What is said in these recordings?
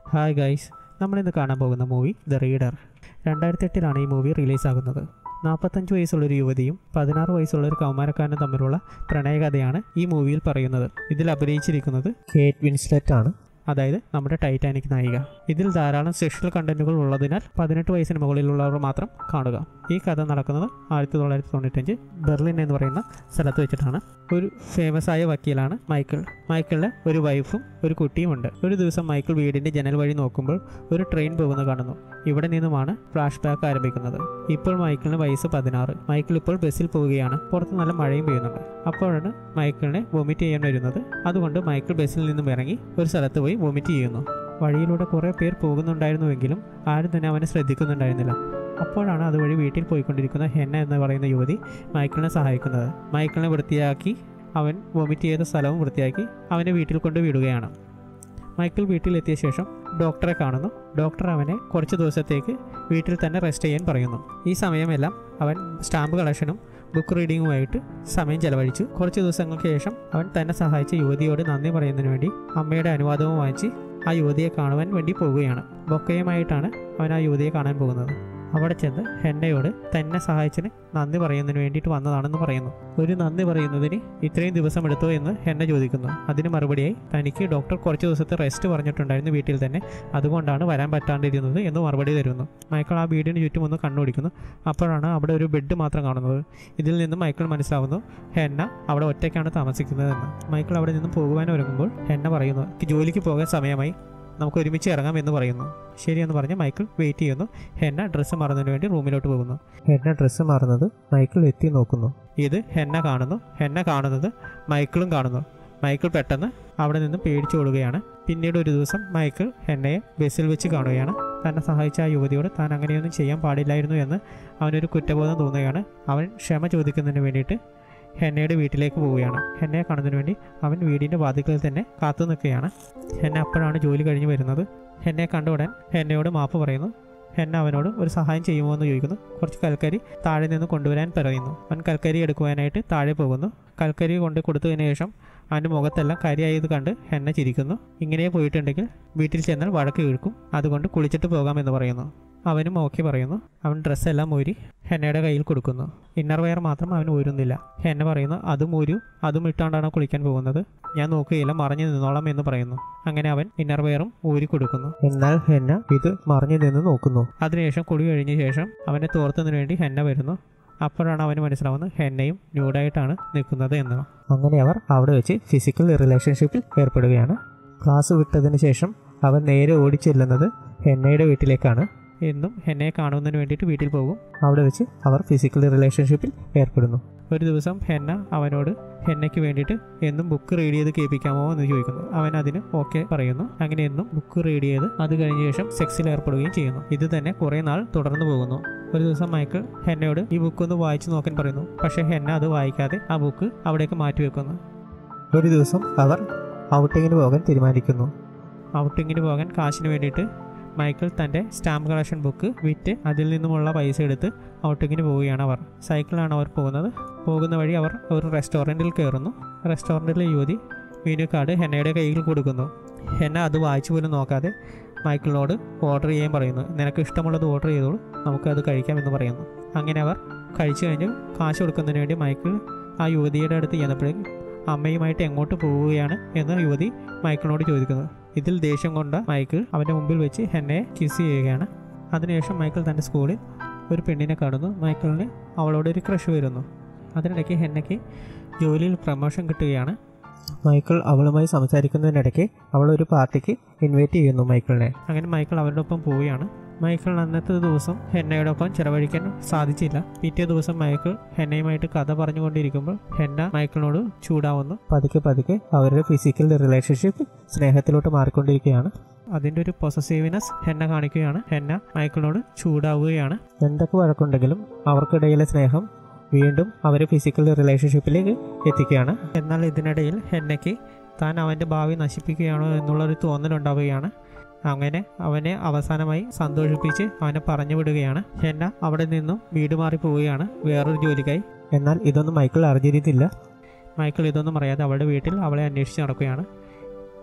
hi guys നമ്മളിന്ന് കാണാൻ പോകുന്ന മൂവി ദ റീഡർ രണ്ടായിരത്തി എട്ടിലാണ് ഈ മൂവി റിലീസാകുന്നത് നാൽപ്പത്തഞ്ച് വയസ്സുള്ളൊരു യുവതിയും പതിനാറ് വയസ്സുള്ള ഒരു കൗമാരക്കാരനും തമ്മിലുള്ള പ്രണയകഥയാണ് ഈ മൂവിയിൽ പറയുന്നത് ഇതിൽ അഭിനയിച്ചിരിക്കുന്നത് കേറ്റ് വിൻസ്ലെറ്റ് ആണ് അതായത് നമ്മുടെ ടൈറ്റാനിക് നായിക ഇതിൽ ധാരാളം സെക്ഷൽ കണ്ടന്റുകൾ ഉള്ളതിനാൽ പതിനെട്ട് വയസ്സിന് മുകളിലുള്ളവർ മാത്രം കാണുക ഈ കഥ നടക്കുന്നത് ആയിരത്തി തൊള്ളായിരത്തി തൊണ്ണൂറ്റഞ്ച് ബെർലിൻ എന്ന് പറയുന്ന സ്ഥലത്ത് വെച്ചിട്ടാണ് ഒരു ഫേമസ് ആയ വക്കീലാണ് മൈക്കിൾ മൈക്കിളിന് ഒരു വൈഫും ഒരു കുട്ടിയും ഉണ്ട് ഒരു ദിവസം മൈക്കിൾ വീടിന്റെ ജനൽ വഴി നോക്കുമ്പോൾ ഒരു ട്രെയിൻ പോകുന്നത് കാണുന്നു ഇവിടെ നിന്നുമാണ് ഫ്ലാഷ് ബാക്ക് ആരംഭിക്കുന്നത് ഇപ്പോൾ മൈക്കിളിന് വയസ്സ് പതിനാറ് മൈക്കിൾ ഇപ്പോൾ ബസ്സിൽ പോവുകയാണ് പുറത്ത് നല്ല മഴയും പെയ്യുന്നുണ്ട് അപ്പോഴാണ് മൈക്കിളിനെ വൊമിറ്റ് ചെയ്യാൻ വരുന്നത് അതുകൊണ്ട് മൈക്കിൾ ബസ്സിൽ നിന്നും ഇറങ്ങി ഒരു സ്ഥലത്ത് പോയി വൊമിറ്റ് ചെയ്യുന്നു വഴിയിലൂടെ കുറേ പേർ പോകുന്നുണ്ടായിരുന്നുവെങ്കിലും ആരും തന്നെ അവനെ ശ്രദ്ധിക്കുന്നുണ്ടായിരുന്നില്ല അപ്പോഴാണ് അതുവഴി വീട്ടിൽ പോയിക്കൊണ്ടിരിക്കുന്ന ഹെന്ന എന്ന് പറയുന്ന യുവതി മൈക്കിളിനെ സഹായിക്കുന്നത് മൈക്കിളിനെ വൃത്തിയാക്കി അവൻ വൊമിറ്റ് ചെയ്ത സ്ഥലവും വൃത്തിയാക്കി അവനെ വീട്ടിൽ കൊണ്ട് വിടുകയാണ് മൈക്കിൾ വീട്ടിലെത്തിയ ശേഷം ഡോക്ടറെ കാണുന്നു ഡോക്ടർ അവനെ കുറച്ച് ദിവസത്തേക്ക് വീട്ടിൽ തന്നെ റെസ്റ്റ് ചെയ്യാൻ പറയുന്നു ഈ സമയമെല്ലാം അവൻ സ്റ്റാമ്പ് കളക്ഷനും ബുക്ക് റീഡിങ്ങുമായിട്ട് സമയം ചെലവഴിച്ചു കുറച്ച് ദിവസങ്ങൾക്ക് ശേഷം അവൻ തന്നെ സഹായിച്ച യുവതിയോട് നന്ദി പറയുന്നതിന് വേണ്ടി അമ്മയുടെ അനുവാദവും വാങ്ങിച്ച് ആ യുവതിയെ കാണുവാൻ വേണ്ടി പോവുകയാണ് ബൊക്കയുമായിട്ടാണ് അവൻ ആ യുവതിയെ കാണാൻ പോകുന്നത് അവിടെ ചെന്ന് ഹെന്നയോട് തന്നെ സഹായിച്ചതിന് നന്ദി പറയുന്നതിന് വേണ്ടിയിട്ട് വന്നതാണെന്ന് പറയുന്നു ഒരു നന്ദി പറയുന്നതിന് ഇത്രയും ദിവസം എടുത്തോ എന്ന് ഹെന്ന ചോദിക്കുന്നു അതിന് മറുപടിയായി തനിക്ക് ഡോക്ടർ കുറച്ച് ദിവസത്തെ റെസ്റ്റ് പറഞ്ഞിട്ടുണ്ടായിരുന്നു വീട്ടിൽ തന്നെ അതുകൊണ്ടാണ് വരാൻ പറ്റാണ്ടിരുന്നത് എന്ന് മറുപടി തരുന്നു മൈക്കിൾ ആ വീടിന് ചുറ്റും ഒന്ന് കണ്ണോടിക്കുന്നു അപ്പോഴാണ് അവിടെ ഒരു ബെഡ് മാത്രം കാണുന്നത് ഇതിൽ നിന്ന് മൈക്കിൾ മനസ്സിലാവുന്നു ഹെന്ന അവിടെ ഒറ്റയ്ക്കാണ് താമസിക്കുന്നതെന്ന് മൈക്കിൾ അവിടെ നിന്ന് പോകുവാൻ ഒരുങ്ങുമ്പോൾ ഹെന്ന പറയുന്നു "എനിക്ക് ജോലിക്ക് പോകാൻ സമയമായി നമുക്ക് ഒരുമിച്ച് ഇറങ്ങാം എന്ന് പറയുന്നു ശരിയെന്ന് പറഞ്ഞ് മൈക്കിൾ വെയിറ്റ് ചെയ്യുന്നു ഹെന്ന ഡ്രസ്സ് മാറുന്നതിന് വേണ്ടി റൂമിലോട്ട് പോകുന്നു ഹെന്ന ഡ്രസ്സ് മാറുന്നത് മൈക്കിൾ എത്തി നോക്കുന്നു ഇത് ഹെന്ന കാണുന്നു ഹെന്ന കാണുന്നത് മൈക്കിളും കാണുന്നു മൈക്കിൾ പെട്ടെന്ന് അവിടെ നിന്ന് പേടിച്ചു ഓടുകയാണ് പിന്നീട് ഒരു ദിവസം മൈക്കിൾ ഹെന്നയെ ബസ്സിൽ വെച്ച് കാണുകയാണ് തന്നെ സഹായിച്ച ആ യുവതിയോട് താൻ അങ്ങനെയൊന്നും ചെയ്യാൻ പാടില്ലായിരുന്നു എന്ന് അവനൊരു കുറ്റബോധം തോന്നുകയാണ് അവൻ ക്ഷമ ചോദിക്കുന്നതിന് വേണ്ടിയിട്ട് ഹെന്നയുടെ വീട്ടിലേക്ക് പോവുകയാണ് ഹെന്നയെ കാണുന്നതിന് വേണ്ടി അവൻ വീടിൻ്റെ വാതിൽക്കൽ തന്നെ കാത്തു നിൽക്കുകയാണ് ഹെന്ന അപ്പോഴാണ് ജോലി കഴിഞ്ഞ് വരുന്നത് ഹെന്നയെ കണ്ട ഉടൻ ഹെന്നയോട് മാപ്പ് പറയുന്നു ഹെന്ന അവനോട് ഒരു സഹായം ചെയ്യുമോ എന്ന് ചോദിക്കുന്നു കുറച്ച് കൽക്കരി താഴെ നിന്ന് കൊണ്ടുവരാൻ പറയുന്നു അവൻ കൽക്കരി എടുക്കുവാനായിട്ട് താഴെ പോകുന്നു കൽക്കരി കൊണ്ട് കൊടുത്തതിന് ശേഷം അവൻ്റെ മുഖത്തെല്ലാം കരിയായത് കണ്ട് ഹെന്ന ചിരിക്കുന്നു ഇങ്ങനെ പോയിട്ടുണ്ടെങ്കിൽ വീട്ടിൽ ചെന്നാൽ വഴക്ക് കേൾക്കും അതുകൊണ്ട് കുളിച്ചിട്ട് പോകാമെന്ന് പറയുന്നു അവനും ഓക്കെ പറയുന്നു അവൻ ഡ്രസ്സെല്ലാം ഊരി ഹെന്നയുടെ കയ്യിൽ കൊടുക്കുന്നു ഇന്നർ വെയർ മാത്രം അവൻ ഊരുന്നില്ല ഹെന്ന പറയുന്നു അതും ഊരു അതും ഇട്ടാണ്ടാണ് കുളിക്കാൻ പോകുന്നത് ഞാൻ നോക്കുകയില്ല മറഞ്ഞു നിന്നോളാം എന്ന് പറയുന്നു അങ്ങനെ അവൻ ഇന്നർ വെയറും ഊരി കൊടുക്കുന്നു എന്നാൽ ഹെന്ന ഇത് മറിഞ്ഞു നിന്ന് നോക്കുന്നു അതിനുശേഷം കുളി കഴിഞ്ഞ ശേഷം അവനെ തോർത്തുന്നതിന് വേണ്ടി ഹെന്ന വരുന്നു അപ്പോഴാണ് അവന് മനസ്സിലാവുന്നത് ഹെന്നയും ന്യൂഡായിട്ടാണ് നിൽക്കുന്നത് എന്ന് അങ്ങനെ അവർ അവിടെ വെച്ച് ഫിസിക്കൽ റിലേഷൻഷിപ്പിൽ ഏർപ്പെടുകയാണ് ക്ലാസ് വിട്ടതിന് ശേഷം അവൻ നേരെ ഓടിച്ചെല്ലുന്നത് ഹെന്നയുടെ വീട്ടിലേക്കാണ് എന്നും ഹെന്നയെ കാണുന്നതിന് വേണ്ടിയിട്ട് വീട്ടിൽ പോകും അവിടെ വെച്ച് അവർ ഫിസിക്കൽ റിലേഷൻഷിപ്പിൽ ഏർപ്പെടുന്നു ഒരു ദിവസം ഹെന്ന അവനോട് ഹെന്നയ്ക്ക് വേണ്ടിയിട്ട് എന്നും ബുക്ക് റീഡ് ചെയ്ത് കേൾപ്പിക്കാമോ എന്ന് ചോദിക്കുന്നു അവൻ അതിന് ഓക്കെ പറയുന്നു അങ്ങനെ എന്നും ബുക്ക് റീഡ് ചെയ്ത് അത് കഴിഞ്ഞ ശേഷം സെക്സിൽ ഏർപ്പെടുകയും ചെയ്യുന്നു ഇത് തന്നെ കുറേ നാൾ തുടർന്നു പോകുന്നു ഒരു ദിവസം മൈക്കിൾ ഹെന്നയോട് ഈ ബുക്ക് ഒന്ന് വായിച്ചു നോക്കാൻ പറയുന്നു പക്ഷേ ഹെന്ന അത് വായിക്കാതെ ആ ബുക്ക് അവിടേക്ക് മാറ്റി വെക്കുന്നു ഒരു ദിവസം അവർ ഔട്ടിങ്ങിന് പോകാൻ തീരുമാനിക്കുന്നു ഔട്ടിങ്ങിന് പോകാൻ കാശിന് വേണ്ടിയിട്ട് മൈക്കിൾ തൻ്റെ സ്റ്റാമ്പ് കളക്ഷൻ ബുക്ക് വിറ്റ് അതിൽ നിന്നുമുള്ള പൈസ എടുത്ത് ഔട്ടിങ്ങിന് പോവുകയാണ് അവർ സൈക്കിളാണ് അവർ പോകുന്നത് പോകുന്ന വഴി അവർ ഒരു റെസ്റ്റോറൻറ്റിൽ കയറുന്നു റെസ്റ്റോറൻറ്റിലെ യുവതി മെനു കാർഡ് ഹെന്നയുടെ കയ്യിൽ കൊടുക്കുന്നു ഹെന്ന അത് വായിച്ചു പോലും നോക്കാതെ മൈക്കിളിനോട് ഓർഡർ ചെയ്യാൻ പറയുന്നു നിനക്ക് ഇഷ്ടമുള്ളത് ഓർഡർ ചെയ്തോളൂ നമുക്കത് കഴിക്കാമെന്ന് പറയുന്നു അങ്ങനെ അവർ കഴിച്ചു കഴിഞ്ഞ് കാശ് കൊടുക്കുന്നതിന് വേണ്ടി മൈക്കിൾ ആ യുവതിയുടെ അടുത്ത് ചെന്നപ്പോഴേക്കും അമ്മയുമായിട്ട് എങ്ങോട്ട് പോവുകയാണ് എന്ന് യുവതി മൈക്കിളിനോട് ചോദിക്കുന്നു ഇതിൽ ദേഷ്യം കൊണ്ട മൈക്കിൾ അവൻ്റെ മുമ്പിൽ വെച്ച് ഹെന്നയെ കിസ് ചെയ്യുകയാണ് അതിനുശേഷം മൈക്കിൾ തൻ്റെ സ്കൂളിൽ ഒരു പെണ്ണിനെ കാണുന്നു മൈക്കിളിന് അവളോട് ഒരു ക്രഷ് വരുന്നു അതിനിടയ്ക്ക് ഹെന്നയ്ക്ക് ജോലിയിൽ പ്രമോഷൻ കിട്ടുകയാണ് മൈക്കിൾ അവളുമായി സംസാരിക്കുന്നതിനിടയ്ക്ക് അവൾ ഒരു പാർട്ടിക്ക് ഇൻവൈറ്റ് ചെയ്യുന്നു മൈക്കിളിനെ അങ്ങനെ മൈക്കിൾ അവരുടെ ഒപ്പം പോവുകയാണ് മൈക്കിൾ അന്നത്തെ ദിവസം ഹെന്നയോടൊപ്പം ചെലവഴിക്കാൻ സാധിച്ചില്ല പിറ്റേ ദിവസം മൈക്കിൾ ഹെന്നയുമായിട്ട് കഥ പറഞ്ഞുകൊണ്ടിരിക്കുമ്പോൾ ഹെന്ന മൈക്കിളിനോട് ചൂടാവുന്നു പതുക്കെ പതുക്കെ അവരുടെ ഫിസിക്കൽ റിലേഷൻഷിപ്പ് സ്നേഹത്തിലോട്ട് മാറിക്കൊണ്ടിരിക്കുകയാണ് അതിൻ്റെ ഒരു പൊസസീവ്നെസ് ഹെന്ന കാണിക്കുകയാണ് ഹെന്ന മൈക്കിളിനോട് ചൂടാവുകയാണ് എന്തൊക്കെ വഴക്കുണ്ടെങ്കിലും അവർക്കിടയിലെ സ്നേഹം വീണ്ടും അവരെ ഫിസിക്കൽ റിലേഷൻഷിപ്പിലേക്ക് എത്തിക്കുകയാണ് എന്നാൽ ഇതിനിടയിൽ ഹെന്നയ്ക്ക് താൻ അവൻ്റെ ഭാവി നശിപ്പിക്കുകയാണോ എന്നുള്ളൊരു തോന്നലുണ്ടാവുകയാണ് അങ്ങനെ അവനെ അവസാനമായി സന്തോഷിപ്പിച്ച് അവനെ പറഞ്ഞു വിടുകയാണ് ഹെന്ന അവിടെ നിന്നും വീട് മാറി പോവുകയാണ് വേറൊരു ജോലിക്കായി എന്നാൽ ഇതൊന്നും മൈക്കിൾ അറിഞ്ഞിരുന്നില്ല മൈക്കിൾ ഇതൊന്നും അറിയാതെ അവളുടെ വീട്ടിൽ അവളെ അന്വേഷിച്ച് നടക്കുകയാണ്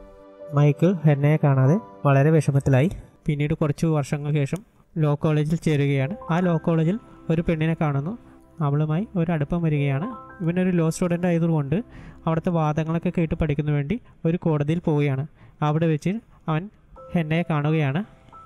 മൈക്കിൾ ഹെന്നയെ കാണാതെ വളരെ വിഷമത്തിലായി പിന്നീട് കുറച്ച് വർഷങ്ങൾക്ക് ശേഷം ലോ കോളേജിൽ ചേരുകയാണ് ആ ലോ കോളേജിൽ ഒരു പെണ്ണിനെ കാണുന്നു അവളുമായി ഒരു അടുപ്പം വരികയാണ് ഇവനൊരു ലോ സ്റ്റുഡൻ്റ് ആയതുകൊണ്ട് അവിടുത്തെ വാദങ്ങളൊക്കെ കേട്ട് പഠിക്കുന്ന വേണ്ടി ഒരു കോടതിയിൽ പോവുകയാണ് അവിടെ വെച്ച് അവൻ ഹെന്നയെ കാണുകയാണ്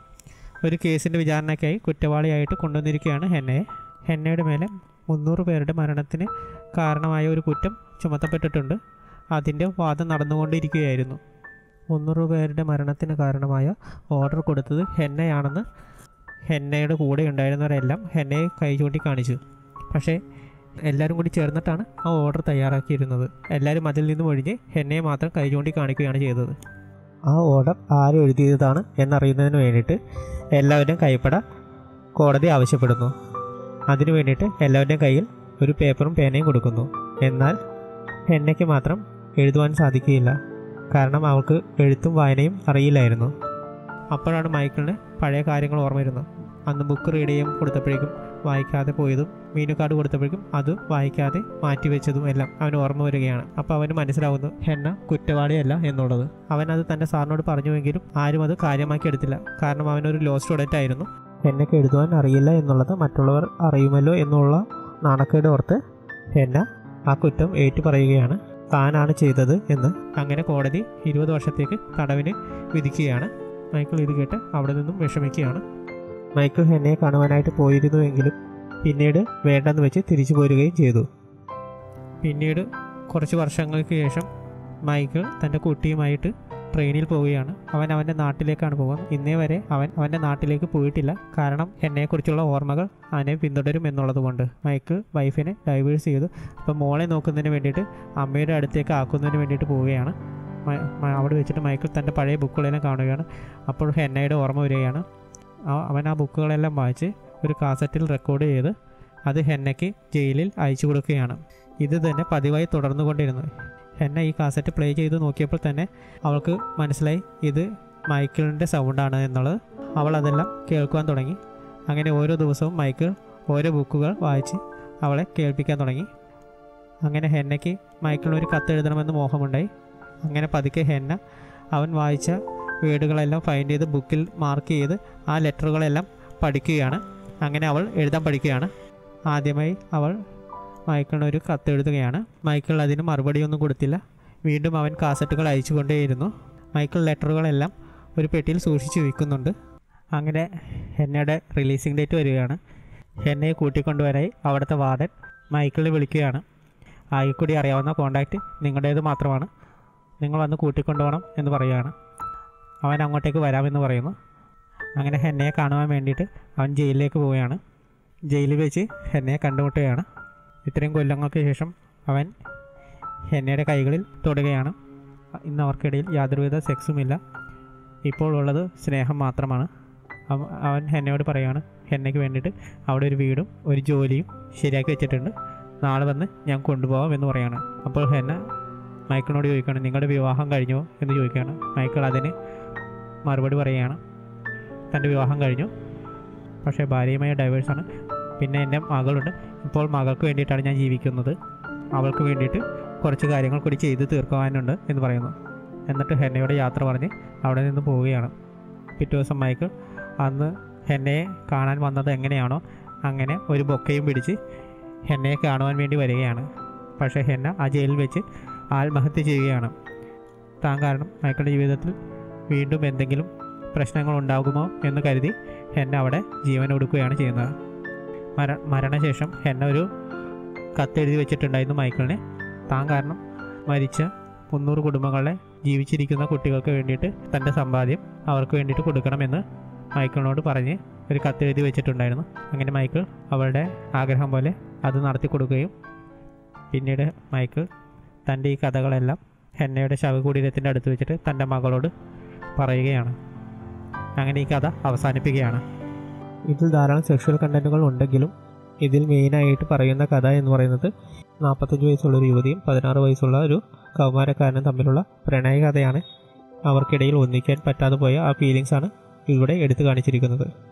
ഒരു കേസിൻ്റെ വിചാരണയ്ക്കായി കുറ്റവാളിയായിട്ട് കൊണ്ടുവന്നിരിക്കുകയാണ് ഹെന്നയെ ഹെന്നയുടെ മേലെ മുന്നൂറ് പേരുടെ മരണത്തിന് കാരണമായ ഒരു കുറ്റം ചുമത്തപ്പെട്ടിട്ടുണ്ട് അതിൻ്റെ വാദം നടന്നുകൊണ്ടിരിക്കുകയായിരുന്നു മുന്നൂറ് പേരുടെ മരണത്തിന് കാരണമായ ഓർഡർ കൊടുത്തത് ഹെന്നയാണെന്ന് ഹെന്നയുടെ കൂടെ ഉണ്ടായിരുന്നവരെല്ലാം ഹെന്നയെ കൈ ചൂണ്ടി കാണിച്ചു പക്ഷേ എല്ലാവരും കൂടി ചേർന്നിട്ടാണ് ആ ഓർഡർ തയ്യാറാക്കിയിരുന്നത് എല്ലാവരും അതിൽ നിന്നും ഒഴിഞ്ഞ് ഹെന്നയെ മാത്രം കൈ ചൂണ്ടി കാണിക്കുകയാണ് ചെയ്തത് ആ ഓർഡർ ആര് എഴുതിയതാണ് എന്നറിയുന്നതിന് വേണ്ടിയിട്ട് എല്ലാവരുടെയും കൈപ്പട കോടതി ആവശ്യപ്പെടുന്നു അതിനു വേണ്ടിയിട്ട് എല്ലാവരുടെയും കയ്യിൽ ഒരു പേപ്പറും പേനയും കൊടുക്കുന്നു എന്നാൽ ഹെന്നയ്ക്ക് മാത്രം എഴുതുവാൻ സാധിക്കുകയില്ല കാരണം അവൾക്ക് എഴുത്തും വായനയും അറിയില്ലായിരുന്നു അപ്പോഴാണ് മൈക്കിളിന് പഴയ കാര്യങ്ങൾ ഓർമ്മ വരുന്നത് അന്ന് ബുക്ക് റീഡ് ചെയ്യാൻ കൊടുത്തപ്പോഴേക്കും വായിക്കാതെ പോയതും മീനു കാർഡ് കൊടുത്തപ്പോഴേക്കും അത് വായിക്കാതെ മാറ്റിവെച്ചതും എല്ലാം അവന് ഓർമ്മ വരികയാണ് അപ്പോൾ അവന് മനസ്സിലാവുന്നു ഹെന്ന കുറ്റവാളിയല്ല എന്നുള്ളത് അവൻ അത് തൻ്റെ സാറിനോട് പറഞ്ഞുവെങ്കിലും ആരും അത് കാര്യമാക്കി എടുത്തില്ല കാരണം അവനൊരു ലോ സ്റ്റുഡൻ്റ് ആയിരുന്നു ഹെന്നയ്ക്ക് എഴുതുവാൻ അറിയില്ല എന്നുള്ളത് മറ്റുള്ളവർ അറിയുമല്ലോ എന്നുള്ള നാണക്കേട് ഓർത്ത് ഹെന്ന ആ കുറ്റം ഏറ്റു പറയുകയാണ് താനാണ് ചെയ്തത് എന്ന് അങ്ങനെ കോടതി ഇരുപത് വർഷത്തേക്ക് തടവിന് വിധിക്കുകയാണ് മൈക്കിൾ ഇത് കേട്ട് അവിടെ നിന്നും വിഷമിക്കുകയാണ് മൈക്കിൾ ഹെന്നയെ കാണുവാനായിട്ട് പോയിരുന്നുവെങ്കിലും പിന്നീട് വേണ്ടെന്ന് വെച്ച് തിരിച്ചു പോരുകയും ചെയ്തു പിന്നീട് കുറച്ച് വർഷങ്ങൾക്ക് ശേഷം മൈക്കിൾ തൻ്റെ കുട്ടിയുമായിട്ട് ട്രെയിനിൽ പോവുകയാണ് അവൻ അവൻ്റെ നാട്ടിലേക്കാണ് പോകുന്നത് ഇന്നേ വരെ അവൻ അവൻ്റെ നാട്ടിലേക്ക് പോയിട്ടില്ല കാരണം എന്നെക്കുറിച്ചുള്ള ഓർമ്മകൾ അവനെ പിന്തുടരും എന്നുള്ളത് കൊണ്ട് മൈക്കിൾ വൈഫിനെ ഡൈവേഴ്സ് ചെയ്തു അപ്പോൾ മോളെ നോക്കുന്നതിന് വേണ്ടിയിട്ട് അമ്മയുടെ അടുത്തേക്ക് ആക്കുന്നതിന് വേണ്ടിയിട്ട് പോവുകയാണ് മ- മ- അവിടെ വെച്ചിട്ട് മൈക്കിൾ തൻ്റെ പഴയ ബുക്കുകളെല്ലാം കാണുകയാണ് അപ്പോൾ ഹെന്നയുടെ ഓർമ്മ വരികയാണ് ആ- അവൻ ആ ബുക്കുകളെല്ലാം വായിച്ച് ഒരു കാസറ്റിൽ റെക്കോർഡ് ചെയ്ത് അത് ഹെന്നയ്ക്ക് ജയിലിൽ അയച്ചു കൊടുക്കുകയാണ് ഇത് തന്നെ പതിവായി തുടർന്നുകൊണ്ടിരുന്നു ഹെന്ന ഈ കാസറ്റ് പ്ലേ ചെയ്ത് നോക്കിയപ്പോൾ തന്നെ അവൾക്ക് മനസ്സിലായി ഇത് മൈക്കിളിൻ്റെ സൗണ്ടാണ് എന്നുള്ളത് അവൾ അതെല്ലാം കേൾക്കുവാൻ തുടങ്ങി അങ്ങനെ ഓരോ ദിവസവും മൈക്കിൾ ഓരോ ബുക്കുകൾ വായിച്ച് അവളെ കേൾപ്പിക്കാൻ തുടങ്ങി അങ്ങനെ ഹെന്നയ്ക്ക് മൈക്കിളിന് ഒരു കത്ത് എഴുതണമെന്ന് മോഹമുണ്ടായി അങ്ങനെ പതുക്കെ ഹെന്ന അവൻ വായിച്ച വേർഡുകളെല്ലാം ഫൈൻഡ് ചെയ്ത് ബുക്കിൽ മാർക്ക് ചെയ്ത് ആ ലെറ്ററുകളെല്ലാം പഠിക്കുകയാണ് അങ്ങനെ അവൾ എഴുതാൻ പഠിക്കുകയാണ് ആദ്യമായി അവൾ മൈക്കിളിന് ഒരു കത്ത് എഴുതുകയാണ് മൈക്കിൾ അതിന് മറുപടിയൊന്നും കൊടുത്തില്ല വീണ്ടും അവൻ കാസറ്റുകൾ അയച്ചുകൊണ്ടേയിരുന്നു മൈക്കിൾ ലെറ്ററുകളെല്ലാം ഒരു പെട്ടിയിൽ സൂക്ഷിച്ചു വയ്ക്കുന്നുണ്ട് അങ്ങനെ ഹെന്നയുടെ റിലീസിംഗ് ഡേറ്റ് വരികയാണ് ഹെന്നയെ കൂട്ടിക്കൊണ്ടുവരായി അവിടുത്തെ വാർഡൻ മൈക്കിളിനെ വിളിക്കുകയാണ് ആയിക്കൂടി അറിയാവുന്ന കോണ്ടാക്റ്റ് നിങ്ങളുടേത് മാത്രമാണ് നിങ്ങൾ വന്ന് കൂട്ടിക്കൊണ്ടുപോകണം എന്ന് പറയുകയാണ് അവൻ അങ്ങോട്ടേക്ക് വരാമെന്ന് പറയുന്നു അങ്ങനെ ഹെന്നയെ കാണുവാൻ വേണ്ടിയിട്ട് അവൻ ജയിലിലേക്ക് പോവുകയാണ് ജയിലിൽ വെച്ച് ഹെന്നയെ കണ്ടുമുട്ടുകയാണ് ഇത്രയും കൊല്ലങ്ങൾക്ക് ശേഷം അവൻ ഹെന്നയുടെ കൈകളിൽ തൊടുകയാണ് ഇന്ന് അവർക്കിടയിൽ യാതൊരുവിധ സെക്സുമില്ല ഇപ്പോൾ ഉള്ളത് സ്നേഹം മാത്രമാണ് അവ- അവൻ ഹെന്നയോട് പറയുകയാണ് ഹെന്നയ്ക്ക് വേണ്ടിയിട്ട് അവിടെ ഒരു വീടും ഒരു ജോലിയും ശരിയാക്കി വെച്ചിട്ടുണ്ട് നാളെ വന്ന് ഞാൻ കൊണ്ടുപോകാം എന്ന് പറയാണ് അപ്പോൾ ഹെന്ന മൈക്കിളിനോട് ചോദിക്കുകയാണ് നിങ്ങളുടെ വിവാഹം കഴിഞ്ഞോ എന്ന് ചോദിക്കുകയാണ് മൈക്കിൾ അതിന് മറുപടി പറയുകയാണ് തൻ്റെ വിവാഹം കഴിഞ്ഞു പക്ഷേ ഭാര്യയുമായ ഡൈവേഴ്സാണ് പിന്നെ എൻ്റെ മകളുണ്ട് ഇപ്പോൾ മകൾക്ക് വേണ്ടിയിട്ടാണ് ഞാൻ ജീവിക്കുന്നത് അവൾക്ക് വേണ്ടിയിട്ട് കുറച്ച് കാര്യങ്ങൾ കൂടി ചെയ്ത് തീർക്കുവാനുണ്ട് എന്ന് പറയുന്നു എന്നിട്ട് ഹെന്നയോട് യാത്ര പറഞ്ഞ് അവിടെ നിന്ന് പോവുകയാണ് പിറ്റേ ദിവസം മൈക്കിൾ അന്ന് ഹെന്നയെ കാണാൻ വന്നത് എങ്ങനെയാണോ അങ്ങനെ ഒരു ബൊക്കയും പിടിച്ച് ഹെന്നയെ കാണുവാൻ വേണ്ടി വരികയാണ് പക്ഷേ ഹെന്ന ആ ജയിലിൽ വെച്ച് ആത്മഹത്യ ചെയ്യുകയാണ് താൻ കാരണം മൈക്കിളുടെ ജീവിതത്തിൽ വീണ്ടും എന്തെങ്കിലും പ്രശ്നങ്ങൾ ഉണ്ടാകുമോ എന്ന് കരുതി ഹെന്ന അവിടെ ജീവൻ കൊടുക്കുകയാണ് ചെയ്യുന്നത് മര മരണശേഷം ഹെന്ന ഒരു കത്തെഴുതി വെച്ചിട്ടുണ്ടായിരുന്നു മൈക്കിളിനെ താൻ കാരണം മരിച്ച മുന്നൂറ് കുടുംബങ്ങളെ ജീവിച്ചിരിക്കുന്ന കുട്ടികൾക്ക് വേണ്ടിയിട്ട് തൻ്റെ സമ്പാദ്യം അവർക്ക് വേണ്ടിയിട്ട് കൊടുക്കണമെന്ന് മൈക്കിളിനോട് പറഞ്ഞ് ഒരു കത്തെഴുതി വെച്ചിട്ടുണ്ടായിരുന്നു അങ്ങനെ മൈക്കിൾ അവളുടെ ആഗ്രഹം പോലെ അത് നടത്തി കൊടുക്കുകയും പിന്നീട് മൈക്കിൾ തൻ്റെ ഈ കഥകളെല്ലാം ഹെന്നയുടെ ശവകുടീരത്തിൻ്റെ അടുത്ത് വെച്ചിട്ട് തൻ്റെ മകളോട് പറയുകയാണ് അങ്ങനെ ഈ കഥ അവസാനിപ്പിക്കുകയാണ് ഇതിൽ ധാരാളം സെക്ഷൽ കണ്ടന്റുകൾ ഉണ്ടെങ്കിലും ഇതിൽ മെയിനായിട്ട് പറയുന്ന കഥ എന്ന് പറയുന്നത് നാൽപ്പത്തഞ്ച് വയസ്സുള്ള ഒരു യുവതിയും പതിനാറ് വയസ്സുള്ള ഒരു കൗമാരക്കാരനും തമ്മിലുള്ള പ്രണയ കഥയാണ് അവർക്കിടയിൽ ഒന്നിക്കാൻ പറ്റാതെ പോയ ആ ഫീലിങ്സാണ് ഇവിടെ എടുത്തു കാണിച്ചിരിക്കുന്നത്